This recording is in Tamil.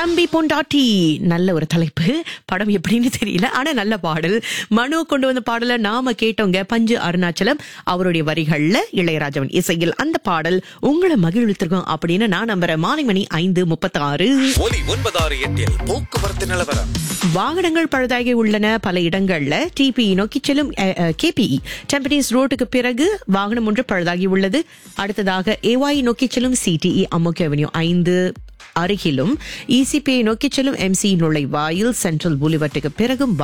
தம்பி பொண்டாட்டி நல்ல ஒரு தலைப்பு படம் எப்படின்னு தெரியல ஆனா நல்ல பாடல் மனு கொண்டு வந்த பாடலை நாம கேட்டோங்க பஞ்சு அருணாச்சலம் அவருடைய வரிகள்ல இளையராஜவன் இசையில் அந்த பாடல் உங்களை மகிழ்வித்திருக்கோம் அப்படின்னு நான் நம்புறேன் மாலை மணி ஐந்து முப்பத்தி ஆறு ஒலி ஒன்பதாறு எட்டில் போக்குவரத்து நிலவரம் வாகனங்கள் பழுதாகி உள்ளன பல இடங்கள்ல டிபி நோக்கி செல்லும் கேபிஇ டெம்பனிஸ் ரோட்டுக்கு பிறகு வாகனம் ஒன்று பழுதாகி உள்ளது அடுத்ததாக ஏவாய் நோக்கி செல்லும் சிடிஇ அம்முக்கு அவென்யூ ஐந்து அருகிலும் இசிபிஐ நோக்கி செல்லும் எம்சி நுழைவாயில் சென்ட்ரல் புலிவட்டுக்கு பிறகும்